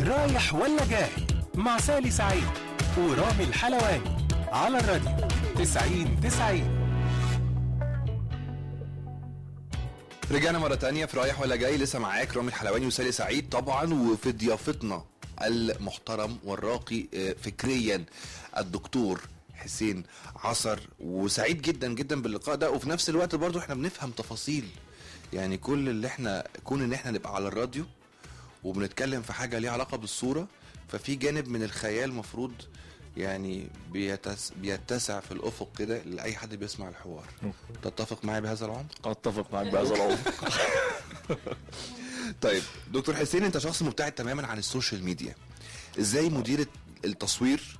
رايح ولا جاي مع سالي سعيد ورامي الحلواني على الراديو 90 90 رجعنا مرة تانية في رايح ولا جاي لسه معاك رامي الحلواني وسالي سعيد طبعا وفي ضيافتنا المحترم والراقي آه، فكريا الدكتور حسين عصر وسعيد جدا جدا باللقاء ده وفي نفس الوقت برضو احنا بنفهم تفاصيل يعني كل اللي احنا كون ان احنا نبقى على الراديو وبنتكلم في حاجة ليها علاقة بالصورة ففي جانب من الخيال مفروض يعني بيتس بيتسع في الافق كده لاي حد بيسمع الحوار تتفق معايا بهذا العمق اتفق معاك بهذا العمر طيب دكتور حسين انت شخص مبتعد تماما عن السوشيال ميديا ازاي مدير التصوير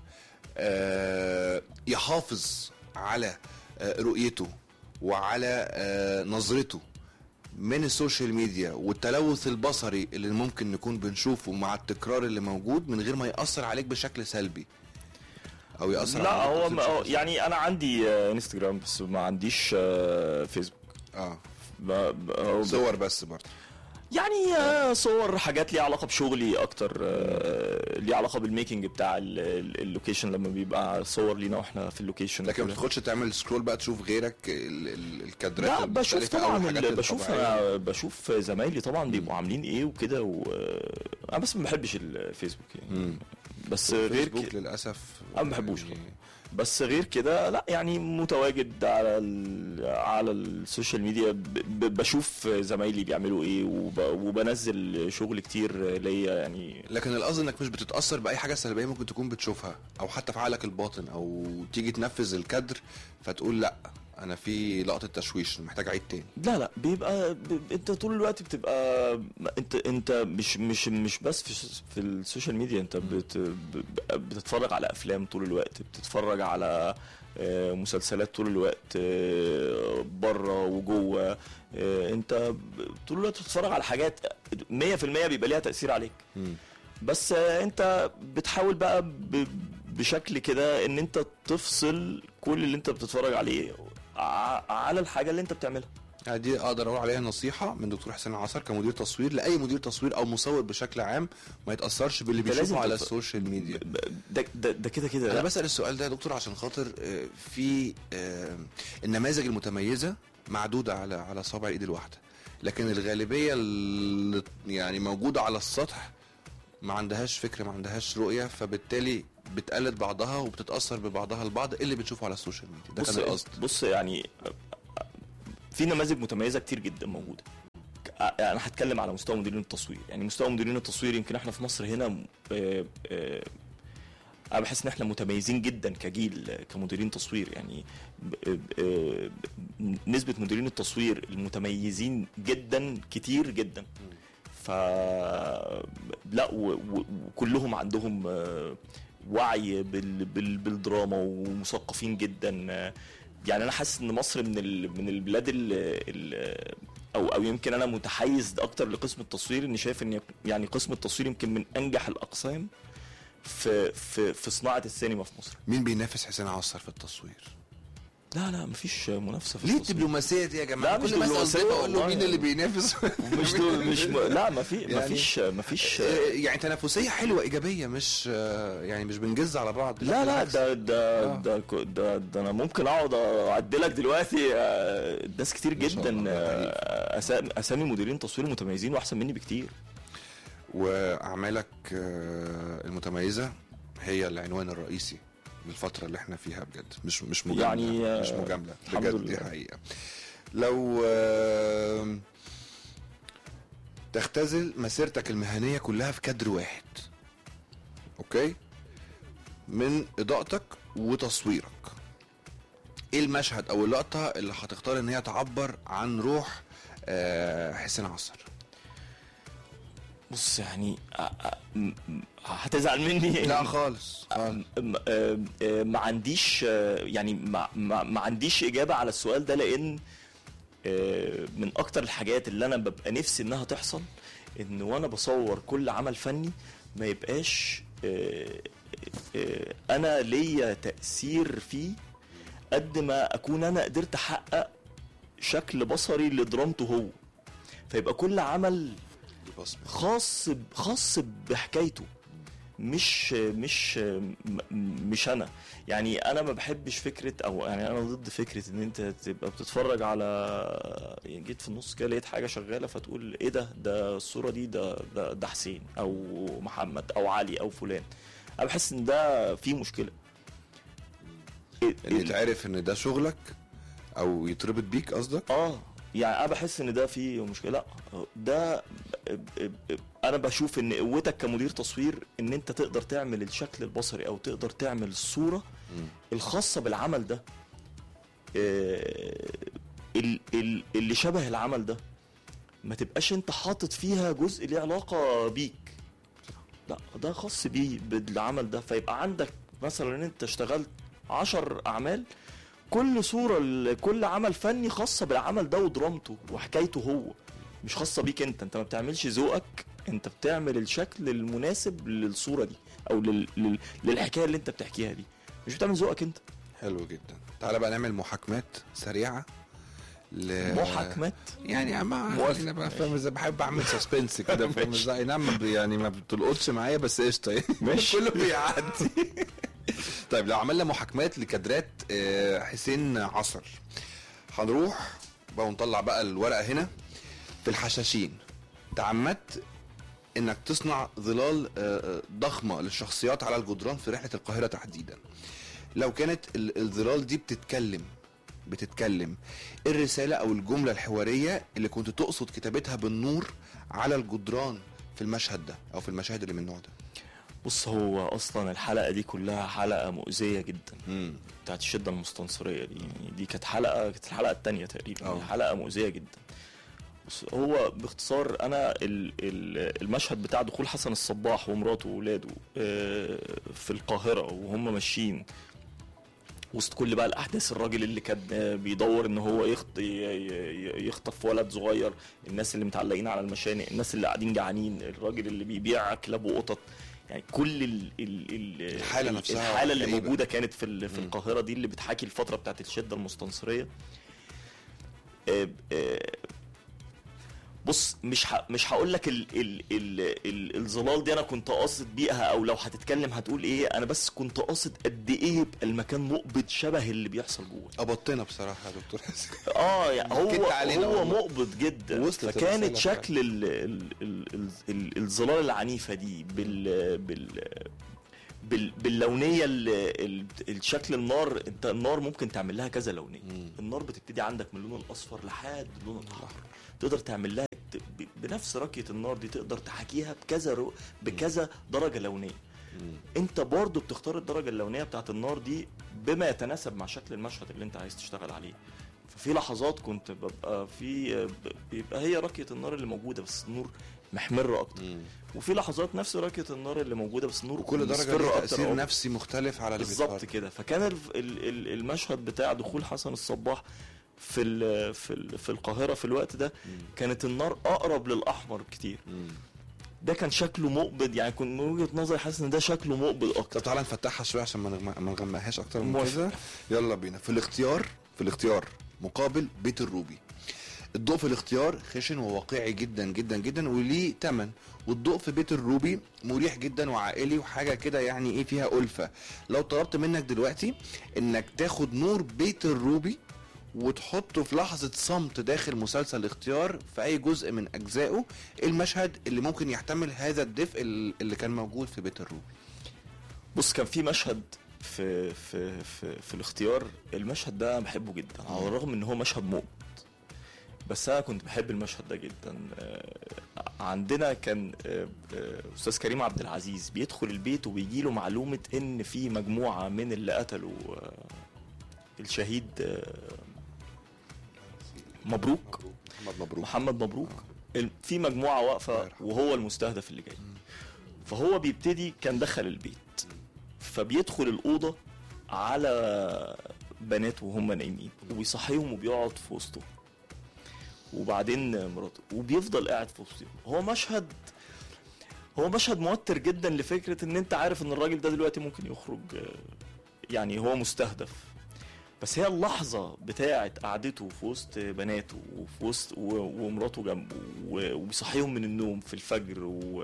آه، يحافظ على آه، رؤيته وعلى آه، نظرته من السوشيال ميديا والتلوث البصري اللي ممكن نكون بنشوفه مع التكرار اللي موجود من غير ما يأثر عليك بشكل سلبي او يأثر لا عليك هو بشكل هو سلبي. يعني انا عندي آه، انستجرام بس ما عنديش آه، فيسبوك اه ب- ب- هو ب- صور بس برضه يعني آه، صور حاجات ليها علاقه بشغلي اكتر آه، ليها علاقه بالميكنج بتاع ال- ال- اللوكيشن لما بيبقى صور لينا واحنا في اللوكيشن لكن ما وكده. بتدخلش تعمل سكرول بقى تشوف غيرك ال- ال- الكادرات لا بشوف المختلفة أو طبعا الحاجات ال- بشوف الطبيعية. انا بشوف زمايلي طبعا بيبقوا عاملين ايه وكده و... انا بس ما بحبش الفيسبوك يعني بس غير فيسبوك كده للاسف انا ما بحبوش يعني طبعا بس غير كده لا يعني متواجد على ال... على السوشيال ميديا ب... ب... بشوف زمايلي بيعملوا ايه وب... وبنزل شغل كتير ليا يعني لكن القصد انك مش بتتاثر باي حاجه سلبيه ممكن تكون بتشوفها او حتى في عقلك الباطن او تيجي تنفذ الكادر فتقول لا انا في لقطه تشويش محتاج اعيد تاني لا لا بيبقى ب... انت طول الوقت بتبقى انت انت مش مش مش بس في, في السوشيال ميديا انت بت... ب- بتتفرج على افلام طول الوقت بتتفرج على آه، مسلسلات طول الوقت بره وجوه آه، انت ب- طول الوقت بتتفرج على حاجات 100% بيبقى ليها تأثير عليك بس آه، انت بتحاول بقى ب... بشكل كده ان انت تفصل كل اللي انت بتتفرج عليه ع- على الحاجه اللي انت بتعملها يعني دي اقدر اقول عليها نصيحه من دكتور حسين عصر كمدير تصوير لاي مدير تصوير او مصور بشكل عام ما يتاثرش باللي أنت لازم بيشوفه على تت- السوشيال ميديا ب- ده ده ده كده كده انا لا. بسال السؤال ده يا دكتور عشان خاطر آه، في آه، النماذج المتميزه معدوده على على صابع الايد الواحده لكن الغالبيه اللي يعني موجوده على السطح ما عندهاش فكره ما عندهاش رؤيه فبالتالي بتقلد بعضها وبتتاثر ببعضها البعض اللي بتشوفه على السوشيال ميديا ده بص كان القصد بص يعني في نماذج متميزه كتير جدا موجوده انا هتكلم على مستوى مديرين التصوير يعني مستوى مديرين التصوير يمكن احنا في مصر هنا آه، آه، انا بحس ان احنا متميزين جدا كجيل آه، كمديرين تصوير يعني ب- آه، ب- نسبه مديرين التصوير المتميزين جدا كتير جدا ف لا و- و- وكلهم عندهم آه، وعي بال... بال... بالدراما ومثقفين جدا آه، يعني انا حاسس ان مصر من ال... من البلاد ال... ال... او او يمكن انا متحيز اكتر لقسم التصوير اني شايف ان يعني قسم التصوير يمكن من انجح الاقسام في في في صناعه السينما في مصر مين بينافس حسين عصر في التصوير لا لا مفيش منافسه في ليه التصوير الدبلوماسيه دي يا جماعه لا، مش كل ما اسال دبلوماسية ضيف اقول له والله مين يعني. اللي بينافس مش دول مش م... لا ما في يعني- ما فيش ما فيش آه، يعني تنافسيه حلوه ايجابيه مش آه، يعني مش بنجز على بعض لا لا بالعكس. ده ده آه. ده ك- ده, ده انا ممكن اقعد اعدلك دلوقتي آه، ناس كتير ما شاء جدا الله، الله آه، أسامي, اسامي مديرين تصوير متميزين واحسن مني بكتير واعمالك آه، المتميزه هي العنوان الرئيسي للفتره اللي احنا فيها بجد مش مش مجامله يعني، آه، مش مجامله الحمد بجد دي لله. حقيقه لو آه، تختزل مسيرتك المهنيه كلها في كادر واحد اوكي من اضاءتك وتصويرك ايه المشهد او اللقطه اللي هتختار ان هي تعبر عن روح آه، حسين عصر بص يعني آه، آه، م- م- هتزعل مني لا خالص خالص م- آه، آه، ما عنديش آه، يعني ما, ما, ما عنديش اجابه على السؤال ده لان آه، من اكتر الحاجات اللي انا ببقى نفسي انها تحصل ان وانا بصور كل عمل فني ما يبقاش آه، آه، انا ليا تاثير فيه قد ما اكون انا قدرت احقق شكل بصري لدرامته هو فيبقى كل عمل بصمه خاص ب- خاص بحكايته مش مش م- مش انا يعني انا ما بحبش فكره او يعني انا ضد فكره ان انت تبقى بتتفرج على يعني جيت في النص كده لقيت حاجه شغاله فتقول ايه ده ده الصوره دي ده ده, ده حسين او محمد او علي او فلان انا بحس ان ده فيه مشكله ان ال- يتعرف ان ده شغلك او يتربط بيك قصدك اه يعني انا بحس ان ده فيه مشكله لا ده انا بشوف ان قوتك كمدير تصوير ان انت تقدر تعمل الشكل البصري او تقدر تعمل الصوره الخاصه بالعمل ده آه، ال- ال- اللي شبه العمل ده ما تبقاش انت حاطط فيها جزء ليه علاقه بيك لا ده خاص بيه بالعمل ده فيبقى عندك مثلا انت اشتغلت عشر اعمال كل صورة ل- كل عمل فني خاصة بالعمل ده ودرامته وحكايته هو مش خاصة بيك انت انت ما بتعملش ذوقك انت بتعمل الشكل المناسب للصورة دي او لل... لل... للحكاية اللي انت بتحكيها دي مش بتعمل ذوقك انت حلو جدا تعالى بقى نعمل محاكمات سريعه ل... محاكمات يعني ما موافق. انا بقى فاهم ازاي بحب اعمل سسبنس كده فاهم ازاي أي نعم ما ب- يعني ما بتلقطش معايا بس قشطه يعني ماشي. كله بيعدي طيب لو عملنا محاكمات لكادرات آه، حسين عصر هنروح بقى ونطلع بقى الورقه هنا في الحشاشين تعمدت انك تصنع ظلال آه، آه، ضخمه للشخصيات على الجدران في رحله القاهره تحديدا لو كانت ال- الظلال دي بتتكلم بتتكلم إيه الرسالة أو الجملة الحوارية اللي كنت تقصد كتابتها بالنور على الجدران في المشهد ده أو في المشاهد اللي من النوع ده بص هو اصلا الحلقة دي كلها حلقة مؤذية جدا مم. بتاعت الشدة المستنصرية دي يعني دي كانت حلقة كانت الحلقة التانية تقريبا أه. حلقة مؤذية جدا بص هو باختصار انا ال- ال- المشهد بتاع دخول حسن الصباح ومراته واولاده آه، في القاهرة وهم ماشيين وسط كل بقى الاحداث الراجل اللي كان آه، بيدور ان هو يخط ي- ي- يخطف ولد صغير الناس اللي متعلقين على المشانق الناس اللي قاعدين جعانين الراجل اللي بيبيع كلاب وقطط يعني كل ال ال ال الحالة نفسها الحاله اللي كئيبة. موجوده كانت في ال- في مم. القاهره دي اللي بتحاكي الفتره بتاعت الشده المستنصريه آه، آه، بص مش ه... مش هقول لك ال... ال... ال... ال... الظلال دي انا كنت قاصد بيها او لو هتتكلم هتقول ايه انا بس كنت قاصد قد ايه يبقى المكان مقبض شبه اللي بيحصل جوه أبطنا بصراحة يا دكتور حسين اه يعني هو كنت علينا هو والله. مقبض جدا وصلت فكانت الرسالة شكل ال ال ال ال ال الظلال العنيفه دي بال بال بال باللونيه ال ال الشكل النار انت النار ممكن تعمل لها كذا لونيه مم. النار بتبتدي عندك من اللون الاصفر لحد اللون الاحمر تقدر تعمل لها ت- ب- بنفس ركيه النار دي تقدر تحاكيها بكذا رو- بكذا درجه لونيه انت برضو بتختار الدرجه اللونيه بتاعت النار دي بما يتناسب مع شكل المشهد اللي انت عايز تشتغل عليه ففي لحظات كنت ببقى في بيبقى هي ركيه النار اللي موجوده بس النور محمر اكتر مم. وفي لحظات نفس ركيه النار اللي موجوده بس النور وكل درجة مصفر ليها أكتر تأثير أو نفسي مختلف على اللي بالظبط بيتفرج. كده فكان ال- ال- ال- المشهد بتاع دخول حسن الصباح في ال في ال في القاهره في الوقت ده كانت النار اقرب للاحمر كتير مم. ده كان شكله مقبض يعني كنت من وجهه نظري حاسس ان ده شكله مقبض اكتر طب تعالى نفتحها شوية عشان ما نغم- ما نغمقهاش أكتر من موافق. كده يلا بينا في الاختيار في الاختيار مقابل بيت الروبي الضوء في الاختيار خشن وواقعي جدا جدا جدا وليه تمن والضوء في بيت الروبي مريح جدا وعائلي وحاجه كده يعني ايه فيها الفه لو طلبت منك دلوقتي انك تاخد نور بيت الروبي وتحطه في لحظه صمت داخل مسلسل الاختيار في اي جزء من اجزائه إيه المشهد اللي ممكن يحتمل هذا الدفء اللي كان موجود في بيت الروبي بص كان في مشهد في في في, في الاختيار المشهد ده أنا بحبه جدا على الرغم ان هو مشهد مقبض بس انا كنت بحب المشهد ده جدا آه، عندنا كان آه، آه، استاذ كريم عبد العزيز بيدخل البيت وبيجي له معلومه ان في مجموعه من اللي قتلوا آه، الشهيد آه، مبروك محمد مبروك محمد مبروك ال- في مجموعه واقفه الله يرحمه. وهو المستهدف اللي جاي فهو بيبتدي كان دخل البيت فبيدخل الاوضه على بنات وهم نايمين وبيصحيهم وبيقعد في وسطهم وبعدين مراته وبيفضل قاعد في وسطهم هو مشهد هو مشهد موتر جدا لفكره ان انت عارف ان الراجل ده دلوقتي ممكن يخرج آه، يعني هو مستهدف بس هي اللحظة بتاعة قعدته في وسط بناته وفي وسط و- ومراته جنبه و- وبيصحيهم من النوم في الفجر و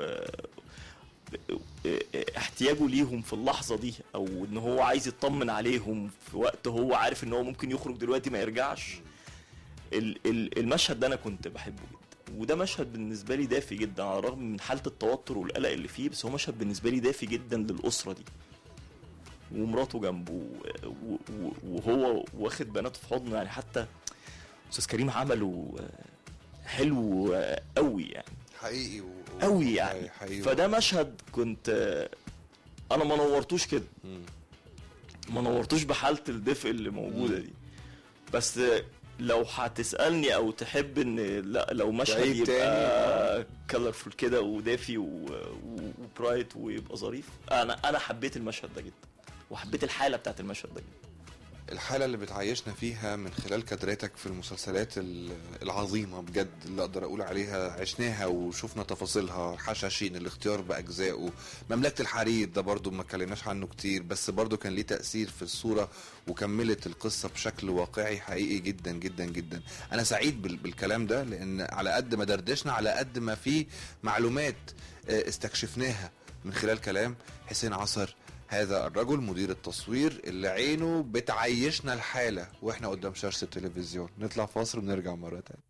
احتياجه ليهم في اللحظة دي او ان هو عايز يطمن عليهم في وقت هو عارف ان هو ممكن يخرج دلوقتي ما يرجعش ال- ال- المشهد ده انا كنت بحبه جدا وده مشهد بالنسبة لي دافي جدا على الرغم من حالة التوتر والقلق اللي فيه بس هو مشهد بالنسبة لي دافي جدا للأسرة دي ومراته جنبه و- و- و- وهو واخد بناته في حضنه يعني حتى استاذ كريم عمله آه، حلو آه، قوي يعني حقيقي و... قوي يعني حقيقي فده مشهد كنت آه، انا ما نورتوش كده مم. ما نورتوش بحاله الدفء اللي موجوده دي بس آه، لو هتسالني او تحب ان لا لو مشهد تعيد يبقى كلرفول كده ودافي و- و- وبرايت ويبقى ظريف انا انا حبيت المشهد ده جدا وحبيت الحاله بتاعت المشهد ده جدا الحالة اللي بتعيشنا فيها من خلال كادراتك في المسلسلات ال- العظيمة بجد اللي أقدر أقول عليها عشناها وشفنا تفاصيلها حشاشين الاختيار بأجزائه مملكة الحرير ده برضو ما اتكلمناش عنه كتير بس برضو كان ليه تأثير في الصورة وكملت القصة بشكل واقعي حقيقي جدا جدا جدا أنا سعيد بال- بالكلام ده لأن على قد ما دردشنا على قد ما في معلومات آه، استكشفناها من خلال كلام حسين عصر هذا الرجل مدير التصوير اللي عينه بتعيشنا الحالة واحنا قدام شاشة التلفزيون نطلع فاصل ونرجع مرة تانية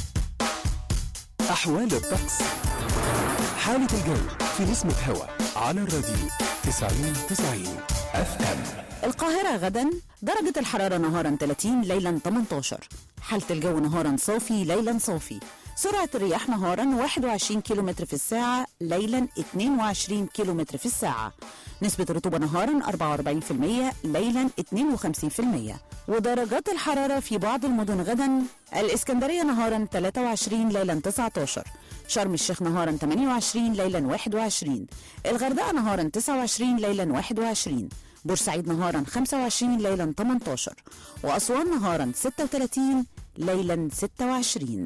أحوال الطقس حالة الجو في نسمة هوا على الراديو 90 90 اف ام القاهرة غدا درجة الحرارة نهارا 30 ليلا 18 حالة الجو نهارا صافي ليلا صافي سرعة الرياح نهارا 21 كيلومتر في الساعة ليلا 22 كيلومتر في الساعة نسبة الرطوبة نهارا 44% ليلا 52% ودرجات الحرارة في بعض المدن غدا الإسكندرية نهارا 23 ليلا 19 شرم الشيخ نهارا 28 ليلا 21 الغردقة نهارا 29 ليلا 21 بورسعيد نهارا 25 ليلا 18 وأسوان نهارا 36 ليلا 26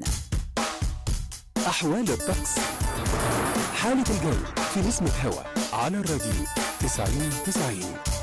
أحوال الطقس حالة الجو في نسمة هوا على الراديو 90 90